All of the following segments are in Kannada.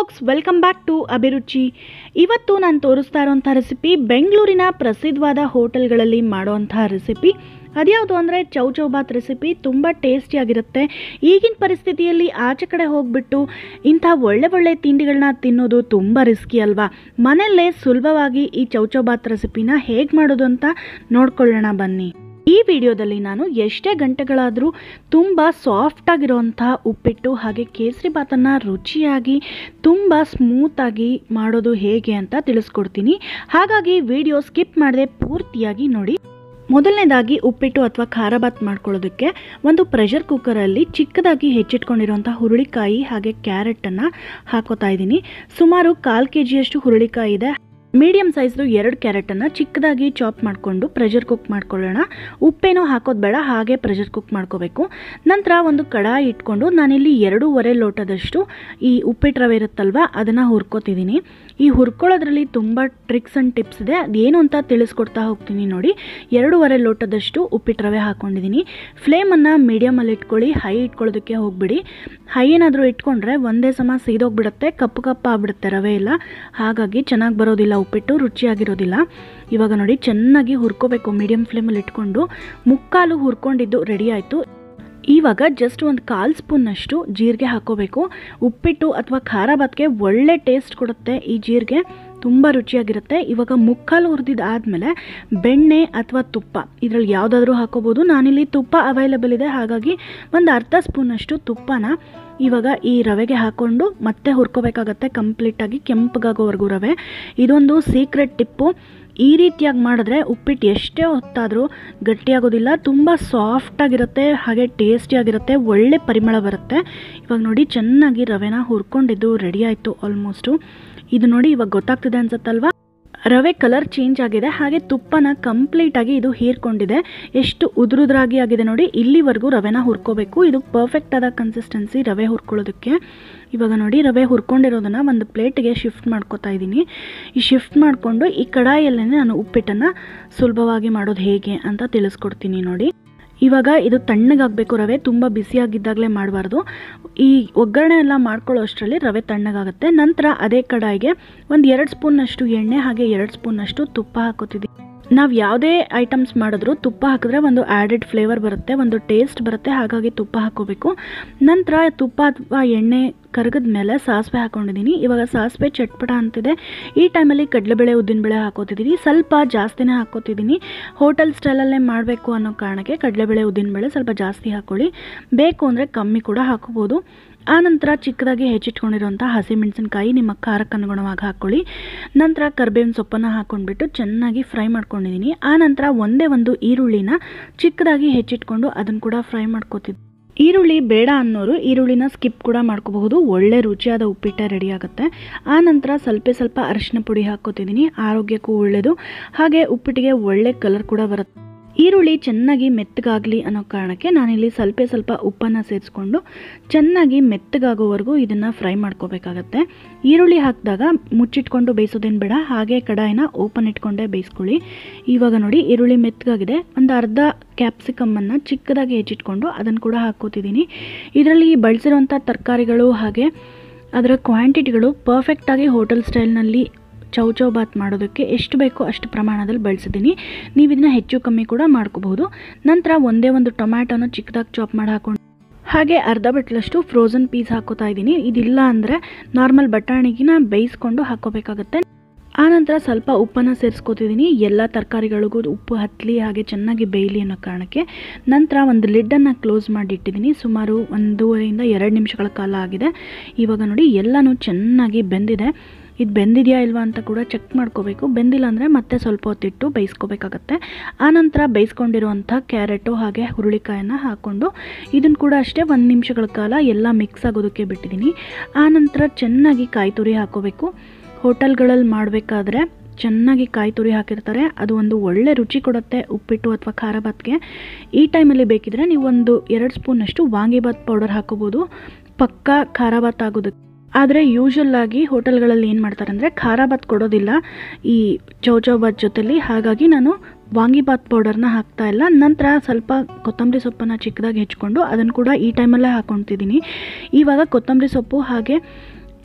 ಫೋಕ್ಸ್ ವೆಲ್ಕಮ್ ಬ್ಯಾಕ್ ಟು ಅಭಿರುಚಿ ಇವತ್ತು ನಾನು ತೋರಿಸ್ತಾ ಇರೋಂಥ ರೆಸಿಪಿ ಬೆಂಗಳೂರಿನ ಪ್ರಸಿದ್ಧವಾದ ಹೋಟೆಲ್ಗಳಲ್ಲಿ ಮಾಡೋವಂಥ ರೆಸಿಪಿ ಅದ್ಯಾವುದು ಅಂದರೆ ಚೌ ಚೌ ಬಾತ್ ರೆಸಿಪಿ ತುಂಬ ಟೇಸ್ಟಿಯಾಗಿರುತ್ತೆ ಈಗಿನ ಪರಿಸ್ಥಿತಿಯಲ್ಲಿ ಆಚೆ ಕಡೆ ಹೋಗಿಬಿಟ್ಟು ಇಂಥ ಒಳ್ಳೆ ಒಳ್ಳೆ ತಿಂಡಿಗಳನ್ನ ತಿನ್ನೋದು ತುಂಬ ರಿಸ್ಕಿ ಅಲ್ವಾ ಮನೆಯಲ್ಲೇ ಸುಲಭವಾಗಿ ಈ ಚೌ ಚೌ ಬಾತ್ ರೆಸಿಪಿನ ಹೇಗೆ ಮಾಡೋದು ಅಂತ ನೋಡ್ಕೊಳ್ಳೋಣ ಬನ್ನಿ ಈ ವಿಡಿಯೋದಲ್ಲಿ ನಾನು ಎಷ್ಟೇ ಗಂಟೆಗಳಾದರೂ ತುಂಬ ಸಾಫ್ಟಾಗಿರೋಂಥ ಉಪ್ಪಿಟ್ಟು ಹಾಗೆ ಕೇಸರಿ ಭಾತನ್ನು ರುಚಿಯಾಗಿ ತುಂಬ ಸ್ಮೂತಾಗಿ ಮಾಡೋದು ಹೇಗೆ ಅಂತ ತಿಳಿಸ್ಕೊಡ್ತೀನಿ ಹಾಗಾಗಿ ವಿಡಿಯೋ ಸ್ಕಿಪ್ ಮಾಡದೆ ಪೂರ್ತಿಯಾಗಿ ನೋಡಿ ಮೊದಲನೇದಾಗಿ ಉಪ್ಪಿಟ್ಟು ಅಥವಾ ಖಾರ ಬಾತ್ ಮಾಡ್ಕೊಳ್ಳೋದಕ್ಕೆ ಒಂದು ಪ್ರೆಷರ್ ಕುಕ್ಕರಲ್ಲಿ ಚಿಕ್ಕದಾಗಿ ಹೆಚ್ಚಿಟ್ಕೊಂಡಿರುವಂಥ ಹುರುಳಿಕಾಯಿ ಹಾಗೆ ಕ್ಯಾರೆಟನ್ನು ಹಾಕೋತಾ ಇದ್ದೀನಿ ಸುಮಾರು ಕಾಲು ಕೆ ಜಿಯಷ್ಟು ಹುರುಳಿಕಾಯಿ ಇದೆ ಮೀಡಿಯಮ್ ಸೈಜ್ದು ಎರಡು ಕ್ಯಾರೆಟನ್ನು ಚಿಕ್ಕದಾಗಿ ಚಾಪ್ ಮಾಡಿಕೊಂಡು ಪ್ರೆಷರ್ ಕುಕ್ ಮಾಡ್ಕೊಳ್ಳೋಣ ಉಪ್ಪೇನೂ ಹಾಕೋದು ಬೇಡ ಹಾಗೆ ಪ್ರೆಷರ್ ಕುಕ್ ಮಾಡ್ಕೋಬೇಕು ನಂತರ ಒಂದು ಕಡಾಯಿ ಇಟ್ಕೊಂಡು ನಾನಿಲ್ಲಿ ಎರಡೂವರೆ ಲೋಟದಷ್ಟು ಈ ಉಪ್ಪಿಟ್ಟು ರವೆ ಇರುತ್ತಲ್ವ ಅದನ್ನು ಹುರ್ಕೋತಿದ್ದೀನಿ ಈ ಹುರ್ಕೊಳ್ಳೋದ್ರಲ್ಲಿ ತುಂಬ ಟ್ರಿಕ್ಸ್ ಆ್ಯಂಡ್ ಟಿಪ್ಸ್ ಇದೆ ಅದೇನು ಅಂತ ತಿಳಿಸ್ಕೊಡ್ತಾ ಹೋಗ್ತೀನಿ ನೋಡಿ ಎರಡೂವರೆ ಲೋಟದಷ್ಟು ಉಪ್ಪಿಟ್ಟು ರವೆ ಹಾಕ್ಕೊಂಡಿದ್ದೀನಿ ಫ್ಲೇಮನ್ನು ಮೀಡಿಯಮಲ್ಲಿ ಇಟ್ಕೊಳ್ಳಿ ಹೈ ಇಟ್ಕೊಳ್ಳೋದಕ್ಕೆ ಹೋಗ್ಬಿಡಿ ಹೈ ಏನಾದರೂ ಇಟ್ಕೊಂಡ್ರೆ ಒಂದೇ ಸಮ ಸೀದೋಗ್ಬಿಡುತ್ತೆ ಕಪ್ಪು ಕಪ್ಪು ಆಗ್ಬಿಡುತ್ತೆ ರವೆ ಎಲ್ಲ ಹಾಗಾಗಿ ಚೆನ್ನಾಗಿ ಬರೋದಿಲ್ಲ ಉಪ್ಪಿಟ್ಟು ರುಚಿಯಾಗಿರೋದಿಲ್ಲ ಇವಾಗ ನೋಡಿ ಚೆನ್ನಾಗಿ ಹುರ್ಕೋಬೇಕು ಮೀಡಿಯಮ್ ಫ್ಲೇಮಲ್ಲಿ ಇಟ್ಕೊಂಡು ಮುಕ್ಕಾಲು ಹುರ್ಕೊಂಡಿದ್ದು ರೆಡಿ ಆಯಿತು ಇವಾಗ ಜಸ್ಟ್ ಒಂದು ಕಾಲು ಸ್ಪೂನ್ನಷ್ಟು ಜೀರಿಗೆ ಹಾಕೋಬೇಕು ಉಪ್ಪಿಟ್ಟು ಅಥವಾ ಖಾರ ಭಾತ್ಗೆ ಒಳ್ಳೆ ಟೇಸ್ಟ್ ಕೊಡುತ್ತೆ ಈ ಜೀರಿಗೆ ತುಂಬ ರುಚಿಯಾಗಿರುತ್ತೆ ಇವಾಗ ಮುಕ್ಕಾಲು ಹುರಿದಿದ್ದು ಆದಮೇಲೆ ಬೆಣ್ಣೆ ಅಥವಾ ತುಪ್ಪ ಇದರಲ್ಲಿ ಯಾವುದಾದ್ರೂ ಹಾಕೋಬೋದು ನಾನಿಲ್ಲಿ ತುಪ್ಪ ಅವೈಲೇಬಲ್ ಇದೆ ಹಾಗಾಗಿ ಒಂದು ಅರ್ಧ ಸ್ಪೂನಷ್ಟು ತುಪ್ಪನ ಇವಾಗ ಈ ರವೆಗೆ ಹಾಕ್ಕೊಂಡು ಮತ್ತೆ ಹುರ್ಕೋಬೇಕಾಗತ್ತೆ ಕಂಪ್ಲೀಟಾಗಿ ಕೆಂಪಗಾಗೋವರೆಗೂ ರವೆ ಇದೊಂದು ಸೀಕ್ರೆಟ್ ಟಿಪ್ಪು ಈ ರೀತಿಯಾಗಿ ಮಾಡಿದ್ರೆ ಉಪ್ಪಿಟ್ಟು ಎಷ್ಟೇ ಹೊತ್ತಾದರೂ ಗಟ್ಟಿಯಾಗೋದಿಲ್ಲ ತುಂಬ ಸಾಫ್ಟಾಗಿರುತ್ತೆ ಹಾಗೆ ಟೇಸ್ಟಿಯಾಗಿರುತ್ತೆ ಒಳ್ಳೆ ಪರಿಮಳ ಬರುತ್ತೆ ಇವಾಗ ನೋಡಿ ಚೆನ್ನಾಗಿ ರವೆನ ಹುರ್ಕೊಂಡಿದ್ದು ರೆಡಿ ಆಯಿತು ಆಲ್ಮೋಸ್ಟು ಇದು ನೋಡಿ ಇವಾಗ ಗೊತ್ತಾಗ್ತಿದೆ ಅನ್ಸುತ್ತಲ್ವಾ ರವೆ ಕಲರ್ ಚೇಂಜ್ ಆಗಿದೆ ಹಾಗೆ ತುಪ್ಪನ ಕಂಪ್ಲೀಟಾಗಿ ಇದು ಹೀರ್ಕೊಂಡಿದೆ ಎಷ್ಟು ಉದುರುದ್ರಾಗಿ ಆಗಿದೆ ನೋಡಿ ಇಲ್ಲಿವರೆಗೂ ರವೆನ ಹುರ್ಕೋಬೇಕು ಇದು ಪರ್ಫೆಕ್ಟ್ ಆದ ಕನ್ಸಿಸ್ಟೆನ್ಸಿ ರವೆ ಹುರ್ಕೊಳ್ಳೋದಕ್ಕೆ ಇವಾಗ ನೋಡಿ ರವೆ ಹುರ್ಕೊಂಡಿರೋದನ್ನು ಒಂದು ಪ್ಲೇಟ್ಗೆ ಶಿಫ್ಟ್ ಮಾಡ್ಕೋತಾ ಇದ್ದೀನಿ ಈ ಶಿಫ್ಟ್ ಮಾಡಿಕೊಂಡು ಈ ಕಡಾಯಲ್ಲೇ ನಾನು ಉಪ್ಪಿಟ್ಟನ್ನು ಸುಲಭವಾಗಿ ಮಾಡೋದು ಹೇಗೆ ಅಂತ ತಿಳಿಸ್ಕೊಡ್ತೀನಿ ನೋಡಿ ಇವಾಗ ಇದು ತಣ್ಣಗಾಗಬೇಕು ರವೆ ತುಂಬ ಬಿಸಿಯಾಗಿದ್ದಾಗಲೇ ಮಾಡಬಾರ್ದು ಈ ಒಗ್ಗರಣೆ ಎಲ್ಲ ಮಾಡ್ಕೊಳ್ಳೋ ಅಷ್ಟರಲ್ಲಿ ರವೆ ತಣ್ಣಗಾಗುತ್ತೆ ನಂತರ ಅದೇ ಕಡಾಯಿಗೆ ಒಂದು ಎರಡು ಸ್ಪೂನ್ನಷ್ಟು ಎಣ್ಣೆ ಹಾಗೆ ಎರಡು ಸ್ಪೂನ್ನಷ್ಟು ತುಪ್ಪ ಹಾಕೋತಿದ್ದೀವಿ ನಾವು ಯಾವುದೇ ಐಟಮ್ಸ್ ಮಾಡಿದ್ರೂ ತುಪ್ಪ ಹಾಕಿದ್ರೆ ಒಂದು ಆ್ಯಡೆಡ್ ಫ್ಲೇವರ್ ಬರುತ್ತೆ ಒಂದು ಟೇಸ್ಟ್ ಬರುತ್ತೆ ಹಾಗಾಗಿ ತುಪ್ಪ ಹಾಕೋಬೇಕು ನಂತರ ತುಪ್ಪ ಅಥವಾ ಎಣ್ಣೆ ಕರಗದ ಮೇಲೆ ಸಾಸಿವೆ ಹಾಕೊಂಡಿದ್ದೀನಿ ಇವಾಗ ಸಾಸಿವೆ ಚಟ್ಪಟ ಅಂತಿದೆ ಈ ಟೈಮಲ್ಲಿ ಕಡಲೆಬೇಳೆ ಉದ್ದಿನಬೇಳೆ ಹಾಕೋತಿದ್ದೀನಿ ಸ್ವಲ್ಪ ಜಾಸ್ತಿನೇ ಹಾಕೋತಿದ್ದೀನಿ ಹೋಟೆಲ್ ಸ್ಟೈಲಲ್ಲೇ ಮಾಡಬೇಕು ಅನ್ನೋ ಕಾರಣಕ್ಕೆ ಕಡಲೆಬೇಳೆ ಉದ್ದಿನಬೇಳೆ ಸ್ವಲ್ಪ ಜಾಸ್ತಿ ಹಾಕ್ಕೊಳ್ಳಿ ಬೇಕು ಅಂದರೆ ಕಮ್ಮಿ ಕೂಡ ಹಾಕೋಬೋದು ಆನಂತರ ಚಿಕ್ಕದಾಗಿ ಹೆಚ್ಚಿಟ್ಕೊಂಡಿರುವಂಥ ಹಸಿಮೆಣಸಿನ್ಕಾಯಿ ನಿಮ್ಮ ಖಾರಕ್ಕೆ ಅನುಗುಣವಾಗಿ ಹಾಕ್ಕೊಳ್ಳಿ ನಂತರ ಕರ್ಬೇವಿನ ಸೊಪ್ಪನ್ನು ಹಾಕ್ಕೊಂಡ್ಬಿಟ್ಟು ಚೆನ್ನಾಗಿ ಫ್ರೈ ಮಾಡ್ಕೊಂಡಿದ್ದೀನಿ ಆನಂತರ ಒಂದೇ ಒಂದು ಈರುಳ್ಳಿನ ಚಿಕ್ಕದಾಗಿ ಹೆಚ್ಚಿಟ್ಕೊಂಡು ಅದನ್ನು ಕೂಡ ಫ್ರೈ ಮಾಡ್ಕೋತಿದ್ದೆ ಈರುಳ್ಳಿ ಬೇಡ ಅನ್ನೋರು ಈರುಳ್ಳಿನ ಸ್ಕಿಪ್ ಕೂಡ ಮಾಡ್ಕೋಬಹುದು ಒಳ್ಳೆ ರುಚಿಯಾದ ಉಪ್ಪಿಟ್ಟೆ ರೆಡಿ ಆಗುತ್ತೆ ಆ ನಂತರ ಸ್ವಲ್ಪ ಸ್ವಲ್ಪ ಅರಿಶಿನ ಪುಡಿ ಹಾಕೋತಿದ್ದೀನಿ ಆರೋಗ್ಯಕ್ಕೂ ಒಳ್ಳೆಯದು ಹಾಗೆ ಉಪ್ಪಿಟ್ಟಿಗೆ ಒಳ್ಳೆ ಕಲರ್ ಕೂಡ ಬರುತ್ತೆ ಈರುಳ್ಳಿ ಚೆನ್ನಾಗಿ ಮೆತ್ತಗಾಗಲಿ ಅನ್ನೋ ಕಾರಣಕ್ಕೆ ನಾನಿಲ್ಲಿ ಸ್ವಲ್ಪ ಸ್ವಲ್ಪ ಉಪ್ಪನ್ನು ಸೇರಿಸ್ಕೊಂಡು ಚೆನ್ನಾಗಿ ಮೆತ್ತಗಾಗೋವರೆಗೂ ಇದನ್ನು ಫ್ರೈ ಮಾಡ್ಕೋಬೇಕಾಗತ್ತೆ ಈರುಳ್ಳಿ ಹಾಕಿದಾಗ ಮುಚ್ಚಿಟ್ಕೊಂಡು ಬೇಯಿಸೋದೇನು ಬೇಡ ಹಾಗೆ ಕಡಾಯಿನ ಓಪನ್ ಇಟ್ಕೊಂಡೇ ಬೇಯಿಸ್ಕೊಳ್ಳಿ ಇವಾಗ ನೋಡಿ ಈರುಳ್ಳಿ ಮೆತ್ತಗಾಗಿದೆ ಒಂದು ಅರ್ಧ ಕ್ಯಾಪ್ಸಿಕಮ್ಮನ್ನು ಚಿಕ್ಕದಾಗಿ ಹೆಚ್ಚಿಟ್ಕೊಂಡು ಅದನ್ನು ಕೂಡ ಹಾಕ್ಕೋತಿದ್ದೀನಿ ಇದರಲ್ಲಿ ಬಳಸಿರುವಂಥ ತರಕಾರಿಗಳು ಹಾಗೆ ಅದರ ಕ್ವಾಂಟಿಟಿಗಳು ಪರ್ಫೆಕ್ಟಾಗಿ ಹೋಟೆಲ್ ಸ್ಟೈಲ್ನಲ್ಲಿ ಚೌ ಚೌ ಬಾತ್ ಮಾಡೋದಕ್ಕೆ ಎಷ್ಟು ಬೇಕೋ ಅಷ್ಟು ಪ್ರಮಾಣದಲ್ಲಿ ಬಳಸಿದ್ದೀನಿ ನೀವು ಇದನ್ನ ಹೆಚ್ಚು ಕಮ್ಮಿ ಕೂಡ ಮಾಡ್ಕೋಬಹುದು ನಂತರ ಒಂದೇ ಒಂದು ಟೊಮ್ಯಾಟೊನ ಚಿಕ್ಕದಾಗಿ ಚಾಪ್ ಮಾಡಿ ಹಾಕೊಂಡು ಹಾಗೆ ಅರ್ಧ ಬಟ್ಲಷ್ಟು ಫ್ರೋಝನ್ ಪೀಸ್ ಹಾಕೋತಾ ಇದ್ದೀನಿ ಇದಿಲ್ಲ ಅಂದರೆ ನಾರ್ಮಲ್ ಬಟಾಣಿಗಿನ ಬೇಯಿಸ್ಕೊಂಡು ಹಾಕೋಬೇಕಾಗತ್ತೆ ಆನಂತರ ಸ್ವಲ್ಪ ಉಪ್ಪನ್ನು ಸೇರಿಸ್ಕೋತಿದ್ದೀನಿ ಎಲ್ಲ ತರಕಾರಿಗಳಿಗೂ ಉಪ್ಪು ಹತ್ತಲಿ ಹಾಗೆ ಚೆನ್ನಾಗಿ ಬೇಯಲಿ ಅನ್ನೋ ಕಾರಣಕ್ಕೆ ನಂತರ ಒಂದು ಲಿಡ್ಡನ್ನು ಕ್ಲೋಸ್ ಮಾಡಿ ಇಟ್ಟಿದ್ದೀನಿ ಸುಮಾರು ಒಂದೂವರೆಯಿಂದ ಎರಡು ನಿಮಿಷಗಳ ಕಾಲ ಆಗಿದೆ ಇವಾಗ ನೋಡಿ ಎಲ್ಲನೂ ಚೆನ್ನಾಗಿ ಬೆಂದಿದೆ ಇದು ಬೆಂದಿದೆಯಾ ಇಲ್ವಾ ಅಂತ ಕೂಡ ಚೆಕ್ ಮಾಡ್ಕೋಬೇಕು ಬೆಂದಿಲ್ಲ ಅಂದರೆ ಮತ್ತೆ ಸ್ವಲ್ಪ ಹೊತ್ತಿಟ್ಟು ಬೇಯಿಸ್ಕೋಬೇಕಾಗತ್ತೆ ಆನಂತರ ಬೇಯಿಸ್ಕೊಂಡಿರುವಂಥ ಕ್ಯಾರೆಟು ಹಾಗೆ ಹುರುಳಿಕಾಯನ್ನು ಹಾಕ್ಕೊಂಡು ಇದನ್ನು ಕೂಡ ಅಷ್ಟೇ ಒಂದು ನಿಮಿಷಗಳ ಕಾಲ ಎಲ್ಲ ಮಿಕ್ಸ್ ಆಗೋದಕ್ಕೆ ಬಿಟ್ಟಿದ್ದೀನಿ ಆನಂತರ ಚೆನ್ನಾಗಿ ಕಾಯಿ ತುರಿ ಹಾಕೋಬೇಕು ಹೋಟೆಲ್ಗಳಲ್ಲಿ ಮಾಡಬೇಕಾದ್ರೆ ಚೆನ್ನಾಗಿ ಕಾಯಿ ತುರಿ ಹಾಕಿರ್ತಾರೆ ಅದು ಒಂದು ಒಳ್ಳೆ ರುಚಿ ಕೊಡುತ್ತೆ ಉಪ್ಪಿಟ್ಟು ಅಥವಾ ಖಾರ ಭಾತ್ಗೆ ಈ ಟೈಮಲ್ಲಿ ಬೇಕಿದ್ರೆ ನೀವು ಒಂದು ಎರಡು ಸ್ಪೂನಷ್ಟು ವಾಂಗಿಭಾತ್ ಪೌಡರ್ ಹಾಕೋಬೋದು ಪಕ್ಕಾ ಖಾರ ಭಾತ್ ಆಗೋದಕ್ಕೆ ಆದರೆ ಯೂಶಲ್ ಆಗಿ ಹೋಟೆಲ್ಗಳಲ್ಲಿ ಏನು ಮಾಡ್ತಾರೆ ಅಂದರೆ ಖಾರ ಭಾತ್ ಕೊಡೋದಿಲ್ಲ ಈ ಚೌಚೌ ಭಾತ್ ಜೊತೆಲಿ ಹಾಗಾಗಿ ನಾನು ವಾಂಗಿಭಾತ್ ಪೌಡರ್ನ ಹಾಕ್ತಾ ಇಲ್ಲ ನಂತರ ಸ್ವಲ್ಪ ಕೊತ್ತಂಬರಿ ಸೊಪ್ಪನ್ನು ಚಿಕ್ಕದಾಗಿ ಹೆಚ್ಕೊಂಡು ಅದನ್ನು ಕೂಡ ಈ ಟೈಮಲ್ಲೇ ಹಾಕ್ಕೊತಿದ್ದೀನಿ ಇವಾಗ ಕೊತ್ತಂಬರಿ ಸೊಪ್ಪು ಹಾಗೆ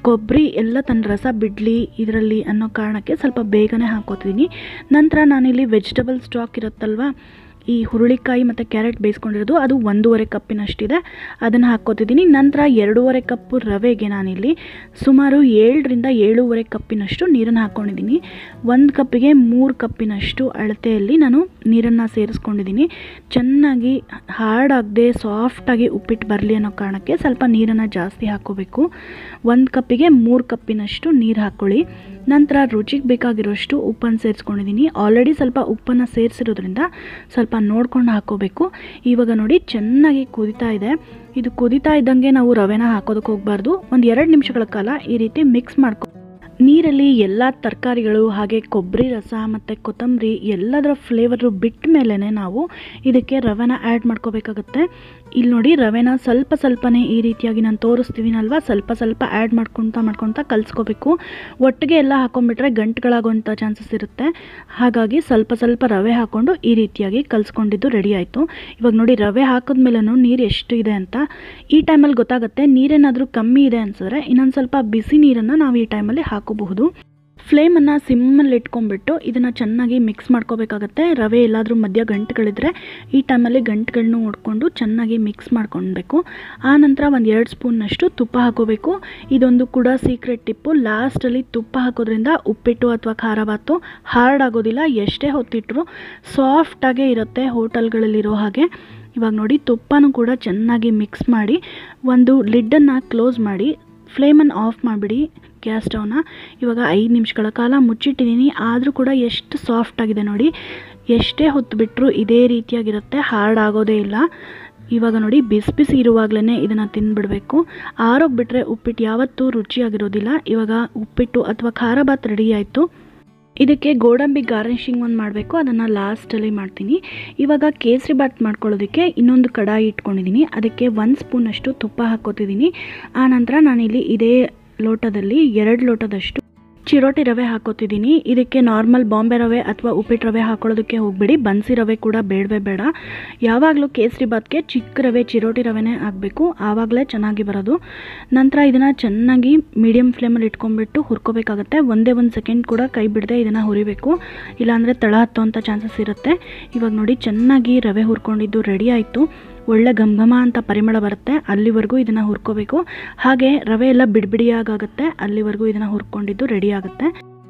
ಕೊಬ್ಬರಿ ಎಲ್ಲ ತನ್ನ ರಸ ಬಿಡಲಿ ಇದರಲ್ಲಿ ಅನ್ನೋ ಕಾರಣಕ್ಕೆ ಸ್ವಲ್ಪ ಬೇಗನೆ ಹಾಕೋತಿದ್ದೀನಿ ನಂತರ ನಾನಿಲ್ಲಿ ವೆಜಿಟಬಲ್ ಸ್ಟಾಕ್ ಇರುತ್ತಲ್ವ ಈ ಹುರುಳಿಕಾಯಿ ಮತ್ತು ಕ್ಯಾರೆಟ್ ಬೇಯಿಸ್ಕೊಂಡಿರೋದು ಅದು ಒಂದೂವರೆ ಕಪ್ಪಿನಷ್ಟಿದೆ ಅದನ್ನು ಹಾಕ್ಕೋತಿದ್ದೀನಿ ನಂತರ ಎರಡೂವರೆ ಕಪ್ಪು ರವೆಗೆ ನಾನಿಲ್ಲಿ ಸುಮಾರು ಏಳರಿಂದ ಏಳೂವರೆ ಕಪ್ಪಿನಷ್ಟು ನೀರನ್ನು ಹಾಕ್ಕೊಂಡಿದ್ದೀನಿ ಒಂದು ಕಪ್ಪಿಗೆ ಮೂರು ಕಪ್ಪಿನಷ್ಟು ಅಳತೆಯಲ್ಲಿ ನಾನು ನೀರನ್ನು ಸೇರಿಸ್ಕೊಂಡಿದ್ದೀನಿ ಚೆನ್ನಾಗಿ ಹಾರ್ಡಾಗದೆ ಸಾಫ್ಟಾಗಿ ಉಪ್ಪಿಟ್ಟು ಬರಲಿ ಅನ್ನೋ ಕಾರಣಕ್ಕೆ ಸ್ವಲ್ಪ ನೀರನ್ನು ಜಾಸ್ತಿ ಹಾಕ್ಕೋಬೇಕು ಒಂದು ಕಪ್ಪಿಗೆ ಮೂರು ಕಪ್ಪಿನಷ್ಟು ನೀರು ಹಾಕ್ಕೊಳ್ಳಿ ನಂತರ ರುಚಿಗೆ ಬೇಕಾಗಿರೋಷ್ಟು ಉಪ್ಪನ್ನು ಸೇರಿಸ್ಕೊಂಡಿದ್ದೀನಿ ಆಲ್ರೆಡಿ ಸ್ವಲ್ಪ ಉಪ್ಪನ್ನು ಸೇರಿಸಿರೋದ್ರಿಂದ ಸ್ವಲ್ಪ ನೋಡ್ಕೊಂಡು ಹಾಕ್ಕೋಬೇಕು ಇವಾಗ ನೋಡಿ ಚೆನ್ನಾಗಿ ಕುದಿತಾ ಇದೆ ಇದು ಕುದಿತಾ ಇದ್ದಂಗೆ ನಾವು ರವೆನ ಹಾಕೋದಕ್ಕೆ ಹೋಗಬಾರ್ದು ಒಂದು ಎರಡು ನಿಮಿಷಗಳ ಕಾಲ ಈ ರೀತಿ ಮಿಕ್ಸ್ ಮಾಡ್ಕೊ ನೀರಲ್ಲಿ ಎಲ್ಲ ತರಕಾರಿಗಳು ಹಾಗೆ ಕೊಬ್ಬರಿ ರಸ ಮತ್ತು ಕೊತ್ತಂಬರಿ ಎಲ್ಲದರ ಫ್ಲೇವರು ಬಿಟ್ಟ ಮೇಲೇ ನಾವು ಇದಕ್ಕೆ ರವೆನ ಆ್ಯಡ್ ಮಾಡ್ಕೋಬೇಕಾಗತ್ತೆ ಇಲ್ಲಿ ನೋಡಿ ರವೆನ ಸ್ವಲ್ಪ ಸ್ವಲ್ಪನೇ ಈ ರೀತಿಯಾಗಿ ನಾನು ತೋರಿಸ್ತೀವಿನಲ್ವ ಸ್ವಲ್ಪ ಸ್ವಲ್ಪ ಆ್ಯಡ್ ಮಾಡ್ಕೊತಾ ಮಾಡ್ಕೊತಾ ಕಲಿಸ್ಕೋಬೇಕು ಒಟ್ಟಿಗೆ ಎಲ್ಲ ಹಾಕೊಂಡ್ಬಿಟ್ರೆ ಗಂಟುಗಳಾಗೋಂಥ ಚಾನ್ಸಸ್ ಇರುತ್ತೆ ಹಾಗಾಗಿ ಸ್ವಲ್ಪ ಸ್ವಲ್ಪ ರವೆ ಹಾಕ್ಕೊಂಡು ಈ ರೀತಿಯಾಗಿ ಕಲಿಸ್ಕೊಂಡಿದ್ದು ರೆಡಿ ಆಯಿತು ಇವಾಗ ನೋಡಿ ರವೆ ಹಾಕಿದ್ಮೇಲೂ ನೀರು ಎಷ್ಟು ಇದೆ ಅಂತ ಈ ಟೈಮಲ್ಲಿ ಗೊತ್ತಾಗುತ್ತೆ ನೀರೇನಾದರೂ ಕಮ್ಮಿ ಇದೆ ಅನ್ಸಿದ್ರೆ ಇನ್ನೊಂದು ಸ್ವಲ್ಪ ಬಿಸಿ ನೀರನ್ನು ನಾವು ಈ ಟೈಮಲ್ಲಿ ಹಾಕೋಬಹುದು ಫ್ಲೇಮನ್ನು ಸಿಮ್ಮಲ್ಲಿ ಇಟ್ಕೊಂಡ್ಬಿಟ್ಟು ಇದನ್ನು ಚೆನ್ನಾಗಿ ಮಿಕ್ಸ್ ಮಾಡ್ಕೋಬೇಕಾಗತ್ತೆ ರವೆ ಎಲ್ಲಾದರೂ ಮಧ್ಯ ಗಂಟುಗಳಿದ್ರೆ ಈ ಟೈಮಲ್ಲಿ ಗಂಟುಗಳನ್ನೂ ಹೊಡ್ಕೊಂಡು ಚೆನ್ನಾಗಿ ಮಿಕ್ಸ್ ಮಾಡ್ಕೊಳ್ಬೇಕು ಆ ನಂತರ ಒಂದು ಎರಡು ಸ್ಪೂನ್ನಷ್ಟು ತುಪ್ಪ ಹಾಕೋಬೇಕು ಇದೊಂದು ಕೂಡ ಸೀಕ್ರೆಟ್ ಟಿಪ್ಪು ಲಾಸ್ಟಲ್ಲಿ ತುಪ್ಪ ಹಾಕೋದ್ರಿಂದ ಉಪ್ಪಿಟ್ಟು ಅಥವಾ ಖಾರ ಬಾತು ಹಾರ್ಡ್ ಆಗೋದಿಲ್ಲ ಎಷ್ಟೇ ಹೊತ್ತಿಟ್ಟರು ಸಾಫ್ಟಾಗೇ ಇರುತ್ತೆ ಹೋಟೆಲ್ಗಳಲ್ಲಿರೋ ಹಾಗೆ ಇವಾಗ ನೋಡಿ ತುಪ್ಪನೂ ಕೂಡ ಚೆನ್ನಾಗಿ ಮಿಕ್ಸ್ ಮಾಡಿ ಒಂದು ಲಿಡ್ಡನ್ನು ಕ್ಲೋಸ್ ಮಾಡಿ ಫ್ಲೇಮನ್ನು ಆಫ್ ಮಾಡಿಬಿಡಿ ಗ್ಯಾಸ್ ಸ್ಟವ್ನ ಇವಾಗ ಐದು ನಿಮಿಷಗಳ ಕಾಲ ಮುಚ್ಚಿಟ್ಟಿದ್ದೀನಿ ಆದರೂ ಕೂಡ ಎಷ್ಟು ಸಾಫ್ಟ್ ಆಗಿದೆ ನೋಡಿ ಎಷ್ಟೇ ಹೊತ್ತು ಬಿಟ್ಟರು ಇದೇ ರೀತಿಯಾಗಿರುತ್ತೆ ಹಾರ್ಡ್ ಆಗೋದೇ ಇಲ್ಲ ಇವಾಗ ನೋಡಿ ಬಿಸಿ ಬಿಸಿ ಇರುವಾಗಲೇ ಇದನ್ನು ತಿಂದ್ಬಿಡಬೇಕು ಆರೋಗ್ಬಿಟ್ರೆ ಉಪ್ಪಿಟ್ಟು ಯಾವತ್ತೂ ರುಚಿಯಾಗಿರೋದಿಲ್ಲ ಇವಾಗ ಉಪ್ಪಿಟ್ಟು ಅಥವಾ ಖಾರ ಬಾತ್ ರೆಡಿ ಆಯಿತು ಇದಕ್ಕೆ ಗೋಡಂಬಿ ಗಾರ್ನಿಷಿಂಗ್ ಒಂದು ಮಾಡಬೇಕು ಅದನ್ನು ಲಾಸ್ಟಲ್ಲಿ ಮಾಡ್ತೀನಿ ಇವಾಗ ಕೇಸರಿ ಬಾತ್ ಮಾಡ್ಕೊಳ್ಳೋದಕ್ಕೆ ಇನ್ನೊಂದು ಕಡಾಯಿ ಇಟ್ಕೊಂಡಿದ್ದೀನಿ ಅದಕ್ಕೆ ಒಂದು ಸ್ಪೂನಷ್ಟು ತುಪ್ಪ ಹಾಕೋತಿದ್ದೀನಿ ಆನಂತರ ನಾನಿಲ್ಲಿ ಇದೇ ಲೋಟದಲ್ಲಿ ಎರಡು ಲೋಟದಷ್ಟು ಚಿರೋಟಿ ರವೆ ಹಾಕೋತಿದ್ದೀನಿ ಇದಕ್ಕೆ ನಾರ್ಮಲ್ ಬಾಂಬೆ ರವೆ ಅಥವಾ ಉಪ್ಪಿಟ್ಟು ರವೆ ಹಾಕೊಳ್ಳೋದಕ್ಕೆ ಹೋಗ್ಬೇಡಿ ಬನ್ಸಿ ರವೆ ಕೂಡ ಬೇಡವೇ ಬೇಡ ಯಾವಾಗಲೂ ಕೇಸರಿ ಬಾತ್ಗೆ ಚಿಕ್ಕ ರವೆ ಚಿರೋಟಿ ರವೆನೇ ಆಗಬೇಕು ಆವಾಗಲೇ ಚೆನ್ನಾಗಿ ಬರೋದು ನಂತರ ಇದನ್ನು ಚೆನ್ನಾಗಿ ಮೀಡಿಯಮ್ ಫ್ಲೇಮಲ್ಲಿ ಇಟ್ಕೊಂಡ್ಬಿಟ್ಟು ಹುರ್ಕೋಬೇಕಾಗತ್ತೆ ಒಂದೇ ಒಂದು ಸೆಕೆಂಡ್ ಕೂಡ ಕೈ ಬಿಡದೆ ಇದನ್ನು ಹುರಿಬೇಕು ಇಲ್ಲಾಂದರೆ ತಳ ಹತ್ತೋಂಥ ಚಾನ್ಸಸ್ ಇರುತ್ತೆ ಇವಾಗ ನೋಡಿ ಚೆನ್ನಾಗಿ ರವೆ ಹುರ್ಕೊಂಡಿದ್ದು ರೆಡಿ ಆಯಿತು ಒಳ್ಳೆ ಘಮ ಘಮ ಅಂತ ಪರಿಮಳ ಬರುತ್ತೆ ಅಲ್ಲಿವರೆಗೂ ಇದನ್ನು ಹುರ್ಕೋಬೇಕು ಹಾಗೆ ರವೆ ಎಲ್ಲ ಬಿಡಿಬಿಡಿಯಾಗುತ್ತೆ ಅಲ್ಲಿವರೆಗೂ ಇದನ್ನು ಹುರ್ಕೊಂಡಿದ್ದು ರೆಡಿ ಆಗುತ್ತೆ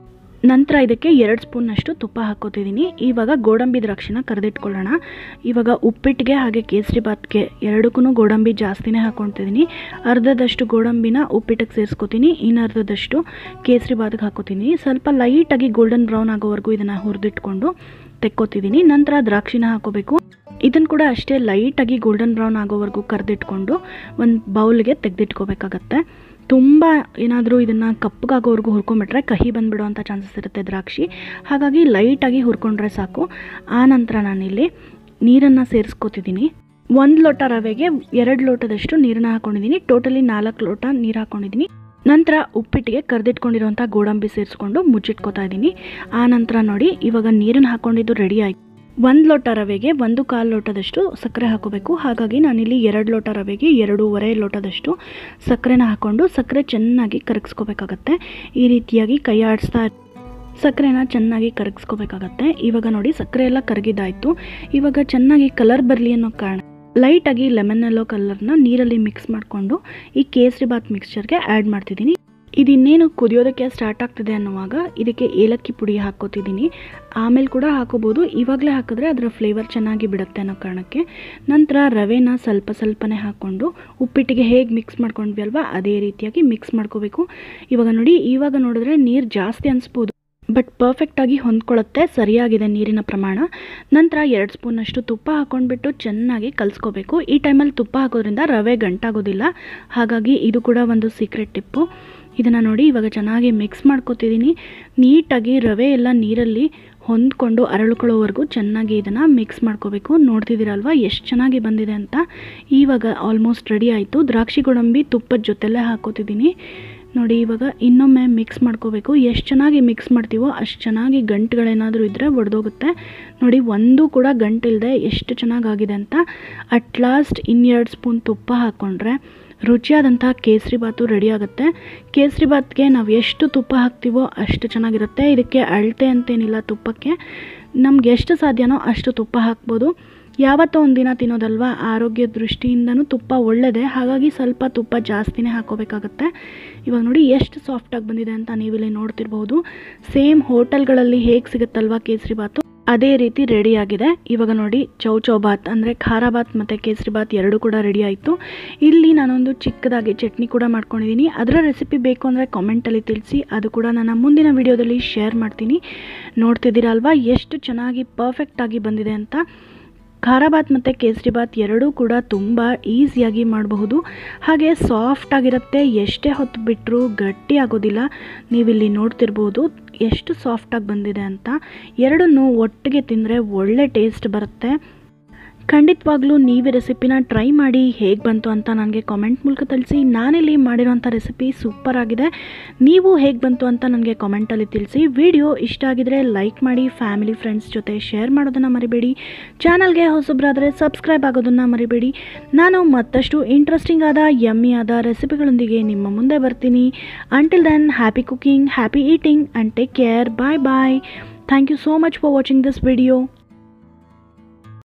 ನಂತರ ಇದಕ್ಕೆ ಎರಡು ಸ್ಪೂನ್ನಷ್ಟು ತುಪ್ಪ ಹಾಕೋತಿದ್ದೀನಿ ಇವಾಗ ಗೋಡಂಬಿ ದ್ರಾಕ್ಷಿನ ಕರೆದಿಟ್ಕೊಳ್ಳೋಣ ಇವಾಗ ಉಪ್ಪಿಟ್ಟಿಗೆ ಹಾಗೆ ಕೇಸರಿ ಬಾತ್ಗೆ ಎರಡಕ್ಕೂ ಗೋಡಂಬಿ ಜಾಸ್ತಿನೇ ಹಾಕ್ಕೊತಿದ್ದೀನಿ ಅರ್ಧದಷ್ಟು ಗೋಡಂಬಿನ ಉಪ್ಪಿಟ್ಟಿಗೆ ಸೇರಿಸ್ಕೊತೀನಿ ಇನ್ನು ಅರ್ಧದಷ್ಟು ಕೇಸರಿ ಬಾತ್ಗೆ ಹಾಕೋತೀನಿ ಸ್ವಲ್ಪ ಲೈಟಾಗಿ ಗೋಲ್ಡನ್ ಬ್ರೌನ್ ಆಗೋವರೆಗೂ ಇದನ್ನು ಹುರಿದಿಟ್ಕೊಂಡು ತೆಕ್ಕೋತಿದ್ದೀನಿ ನಂತರ ದ್ರಾಕ್ಷಿನ ಹಾಕೋಬೇಕು ಇದನ್ನು ಕೂಡ ಅಷ್ಟೇ ಲೈಟಾಗಿ ಗೋಲ್ಡನ್ ಬ್ರೌನ್ ಆಗೋವರೆಗೂ ಕರೆದಿಟ್ಕೊಂಡು ಒಂದು ಬೌಲ್ಗೆ ತೆಗೆದಿಟ್ಕೋಬೇಕಾಗತ್ತೆ ತುಂಬ ಏನಾದರೂ ಇದನ್ನು ಕಪ್ಪಗಾಗೋವರೆಗೂ ಹುರ್ಕೊಂಬಿಟ್ರೆ ಕಹಿ ಬಂದುಬಿಡುವಂಥ ಚಾನ್ಸಸ್ ಇರುತ್ತೆ ದ್ರಾಕ್ಷಿ ಹಾಗಾಗಿ ಲೈಟಾಗಿ ಹುರ್ಕೊಂಡ್ರೆ ಸಾಕು ಆ ನಂತರ ನಾನಿಲ್ಲಿ ನೀರನ್ನು ಸೇರಿಸ್ಕೊತಿದ್ದೀನಿ ಒಂದು ಲೋಟ ರವೆಗೆ ಎರಡು ಲೋಟದಷ್ಟು ನೀರನ್ನು ಹಾಕ್ಕೊಂಡಿದ್ದೀನಿ ಟೋಟಲಿ ನಾಲ್ಕು ಲೋಟ ನೀರು ಹಾಕ್ಕೊಂಡಿದ್ದೀನಿ ನಂತರ ಉಪ್ಪಿಟ್ಟಿಗೆ ಕರೆದಿಟ್ಕೊಂಡಿರೋಂಥ ಗೋಡಂಬಿ ಸೇರಿಸ್ಕೊಂಡು ಮುಚ್ಚಿಟ್ಕೋತಾ ಇದ್ದೀನಿ ಆ ನಂತರ ನೋಡಿ ಇವಾಗ ನೀರನ್ನು ಹಾಕ್ಕೊಂಡಿದ್ದು ರೆಡಿ ಆಯಿತು ಒಂದು ಲೋಟ ರವೆಗೆ ಒಂದು ಕಾಲು ಲೋಟದಷ್ಟು ಸಕ್ಕರೆ ಹಾಕೋಬೇಕು ಹಾಗಾಗಿ ನಾನಿಲ್ಲಿ ಎರಡು ಲೋಟ ರವೆಗೆ ಎರಡೂವರೆ ಲೋಟದಷ್ಟು ಸಕ್ಕರೆನ ಹಾಕ್ಕೊಂಡು ಸಕ್ಕರೆ ಚೆನ್ನಾಗಿ ಕರಗಿಸ್ಕೋಬೇಕಾಗತ್ತೆ ಈ ರೀತಿಯಾಗಿ ಕೈ ಆಡಿಸ್ತಾ ಸಕ್ಕರೆನ ಚೆನ್ನಾಗಿ ಕರಗಿಸ್ಕೋಬೇಕಾಗತ್ತೆ ಇವಾಗ ನೋಡಿ ಸಕ್ಕರೆ ಎಲ್ಲ ಕರಗಿದಾಯಿತು ಇವಾಗ ಚೆನ್ನಾಗಿ ಕಲರ್ ಬರಲಿ ಅನ್ನೋ ಕಾರಣ ಲೈಟಾಗಿ ಲೆಮನ್ ಎಲ್ಲೋ ಕಲರ್ನ ನೀರಲ್ಲಿ ಮಿಕ್ಸ್ ಮಾಡಿಕೊಂಡು ಈ ಕೇಸರಿ ಬಾತ್ ಮಿಕ್ಸ್ಚರ್ಗೆ ಆ್ಯಡ್ ಮಾಡ್ತಿದ್ದೀನಿ ಇದಿನ್ನೇನು ಕುದಿಯೋದಕ್ಕೆ ಸ್ಟಾರ್ಟ್ ಆಗ್ತಿದೆ ಅನ್ನುವಾಗ ಇದಕ್ಕೆ ಏಲಕ್ಕಿ ಪುಡಿ ಹಾಕೋತಿದ್ದೀನಿ ಆಮೇಲೆ ಕೂಡ ಹಾಕೋಬೋದು ಇವಾಗಲೇ ಹಾಕಿದ್ರೆ ಅದರ ಫ್ಲೇವರ್ ಚೆನ್ನಾಗಿ ಬಿಡುತ್ತೆ ಅನ್ನೋ ಕಾರಣಕ್ಕೆ ನಂತರ ರವೆನ ಸ್ವಲ್ಪ ಸ್ವಲ್ಪನೇ ಹಾಕ್ಕೊಂಡು ಉಪ್ಪಿಟ್ಟಿಗೆ ಹೇಗೆ ಮಿಕ್ಸ್ ಮಾಡ್ಕೊಂಡ್ವಿ ಅಲ್ವಾ ಅದೇ ರೀತಿಯಾಗಿ ಮಿಕ್ಸ್ ಮಾಡ್ಕೋಬೇಕು ಇವಾಗ ನೋಡಿ ಇವಾಗ ನೋಡಿದ್ರೆ ನೀರು ಜಾಸ್ತಿ ಅನಿಸ್ಬೋದು ಬಟ್ ಪರ್ಫೆಕ್ಟಾಗಿ ಹೊಂದ್ಕೊಳ್ಳುತ್ತೆ ಸರಿಯಾಗಿದೆ ನೀರಿನ ಪ್ರಮಾಣ ನಂತರ ಎರಡು ಸ್ಪೂನಷ್ಟು ತುಪ್ಪ ಹಾಕ್ಕೊಂಡ್ಬಿಟ್ಟು ಚೆನ್ನಾಗಿ ಕಲಿಸ್ಕೋಬೇಕು ಈ ಟೈಮಲ್ಲಿ ತುಪ್ಪ ಹಾಕೋದ್ರಿಂದ ರವೆ ಗಂಟಾಗೋದಿಲ್ಲ ಹಾಗಾಗಿ ಇದು ಕೂಡ ಒಂದು ಸೀಕ್ರೆಟ್ ಟಿಪ್ಪು ಇದನ್ನು ನೋಡಿ ಇವಾಗ ಚೆನ್ನಾಗಿ ಮಿಕ್ಸ್ ಮಾಡ್ಕೊತಿದ್ದೀನಿ ನೀಟಾಗಿ ರವೆ ಎಲ್ಲ ನೀರಲ್ಲಿ ಹೊಂದ್ಕೊಂಡು ಅರಳ್ಕೊಳ್ಳೋವರೆಗೂ ಚೆನ್ನಾಗಿ ಇದನ್ನು ಮಿಕ್ಸ್ ಮಾಡ್ಕೋಬೇಕು ನೋಡ್ತಿದ್ದೀರಲ್ವ ಎಷ್ಟು ಚೆನ್ನಾಗಿ ಬಂದಿದೆ ಅಂತ ಇವಾಗ ಆಲ್ಮೋಸ್ಟ್ ರೆಡಿ ಆಯಿತು ದ್ರಾಕ್ಷಿ ಗೋಡಂಬಿ ತುಪ್ಪದ ಜೊತೆಲೇ ಹಾಕೋತಿದ್ದೀನಿ ನೋಡಿ ಇವಾಗ ಇನ್ನೊಮ್ಮೆ ಮಿಕ್ಸ್ ಮಾಡ್ಕೋಬೇಕು ಎಷ್ಟು ಚೆನ್ನಾಗಿ ಮಿಕ್ಸ್ ಮಾಡ್ತೀವೋ ಅಷ್ಟು ಚೆನ್ನಾಗಿ ಗಂಟುಗಳೇನಾದರೂ ಇದ್ದರೆ ಒಡೆದೋಗುತ್ತೆ ನೋಡಿ ಒಂದು ಕೂಡ ಗಂಟಿಲ್ಲದೆ ಎಷ್ಟು ಚೆನ್ನಾಗಾಗಿದೆ ಅಂತ ಅಟ್ ಲಾಸ್ಟ್ ಇನ್ನೆರಡು ಸ್ಪೂನ್ ತುಪ್ಪ ಹಾಕ್ಕೊಂಡ್ರೆ ರುಚಿಯಾದಂಥ ಕೇಸರಿ ಬಾತು ರೆಡಿ ಆಗುತ್ತೆ ಕೇಸರಿ ಬಾತ್ಗೆ ನಾವು ಎಷ್ಟು ತುಪ್ಪ ಹಾಕ್ತೀವೋ ಅಷ್ಟು ಚೆನ್ನಾಗಿರುತ್ತೆ ಇದಕ್ಕೆ ಅಳತೆ ಅಂತೇನಿಲ್ಲ ತುಪ್ಪಕ್ಕೆ ನಮ್ಗೆ ಎಷ್ಟು ಸಾಧ್ಯನೋ ಅಷ್ಟು ತುಪ್ಪ ಹಾಕ್ಬೋದು ಯಾವತ್ತೋ ಒಂದಿನ ತಿನ್ನೋದಲ್ವಾ ಆರೋಗ್ಯ ದೃಷ್ಟಿಯಿಂದನೂ ತುಪ್ಪ ಒಳ್ಳೆಯದೇ ಹಾಗಾಗಿ ಸ್ವಲ್ಪ ತುಪ್ಪ ಜಾಸ್ತಿನೇ ಹಾಕೋಬೇಕಾಗತ್ತೆ ಇವಾಗ ನೋಡಿ ಎಷ್ಟು ಸಾಫ್ಟಾಗಿ ಬಂದಿದೆ ಅಂತ ನೀವಿಲ್ಲಿ ನೋಡ್ತಿರ್ಬೋದು ಸೇಮ್ ಹೋಟೆಲ್ಗಳಲ್ಲಿ ಹೇಗೆ ಸಿಗುತ್ತಲ್ವಾ ಕೇಸರಿ ಬಾತು ಅದೇ ರೀತಿ ರೆಡಿ ಆಗಿದೆ ಇವಾಗ ನೋಡಿ ಚೌ ಚೌ ಬಾತ್ ಅಂದರೆ ಖಾರ ಬಾತ್ ಮತ್ತು ಕೇಸರಿ ಬಾತ್ ಎರಡೂ ಕೂಡ ರೆಡಿ ಆಯಿತು ಇಲ್ಲಿ ನಾನೊಂದು ಚಿಕ್ಕದಾಗಿ ಚಟ್ನಿ ಕೂಡ ಮಾಡ್ಕೊಂಡಿದ್ದೀನಿ ಅದರ ರೆಸಿಪಿ ಬೇಕು ಅಂದರೆ ಕಾಮೆಂಟಲ್ಲಿ ತಿಳಿಸಿ ಅದು ಕೂಡ ನನ್ನ ಮುಂದಿನ ವಿಡಿಯೋದಲ್ಲಿ ಶೇರ್ ಮಾಡ್ತೀನಿ ನೋಡ್ತಿದ್ದೀರಾ ಅಲ್ವಾ ಎಷ್ಟು ಚೆನ್ನಾಗಿ ಪರ್ಫೆಕ್ಟಾಗಿ ಬಂದಿದೆ ಅಂತ ಖಾರ ಬಾತ್ ಮತ್ತು ಕೇಸರಿ ಬಾತ್ ಎರಡೂ ಕೂಡ ತುಂಬ ಈಸಿಯಾಗಿ ಮಾಡಬಹುದು ಹಾಗೆ ಸಾಫ್ಟ್ ಆಗಿರುತ್ತೆ ಎಷ್ಟೇ ಹೊತ್ತು ಬಿಟ್ಟರೂ ಗಟ್ಟಿ ಆಗೋದಿಲ್ಲ ನೀವಿಲ್ಲಿ ನೋಡ್ತಿರ್ಬೋದು ಎಷ್ಟು ಸಾಫ್ಟಾಗಿ ಬಂದಿದೆ ಅಂತ ಎರಡನ್ನೂ ಒಟ್ಟಿಗೆ ತಿಂದರೆ ಒಳ್ಳೆ ಟೇಸ್ಟ್ ಬರುತ್ತೆ ಖಂಡಿತವಾಗ್ಲೂ ನೀವೇ ರೆಸಿಪಿನ ಟ್ರೈ ಮಾಡಿ ಹೇಗೆ ಬಂತು ಅಂತ ನನಗೆ ಕಾಮೆಂಟ್ ಮೂಲಕ ತಿಳಿಸಿ ನಾನಿಲ್ಲಿ ಮಾಡಿರೋಂಥ ರೆಸಿಪಿ ಸೂಪರ್ ಆಗಿದೆ ನೀವು ಹೇಗೆ ಬಂತು ಅಂತ ನನಗೆ ಕಾಮೆಂಟಲ್ಲಿ ತಿಳಿಸಿ ವಿಡಿಯೋ ಇಷ್ಟ ಆಗಿದರೆ ಲೈಕ್ ಮಾಡಿ ಫ್ಯಾಮಿಲಿ ಫ್ರೆಂಡ್ಸ್ ಜೊತೆ ಶೇರ್ ಮಾಡೋದನ್ನು ಮರಿಬೇಡಿ ಚಾನಲ್ಗೆ ಹೊಸಬ್ರಾದರೆ ಸಬ್ಸ್ಕ್ರೈಬ್ ಆಗೋದನ್ನು ಮರಿಬೇಡಿ ನಾನು ಮತ್ತಷ್ಟು ಇಂಟ್ರೆಸ್ಟಿಂಗ್ ಆದ ಯಮ್ಮಿ ಆದ ರೆಸಿಪಿಗಳೊಂದಿಗೆ ನಿಮ್ಮ ಮುಂದೆ ಬರ್ತೀನಿ until then happy cooking happy eating and take care bye bye thank you so much for watching this video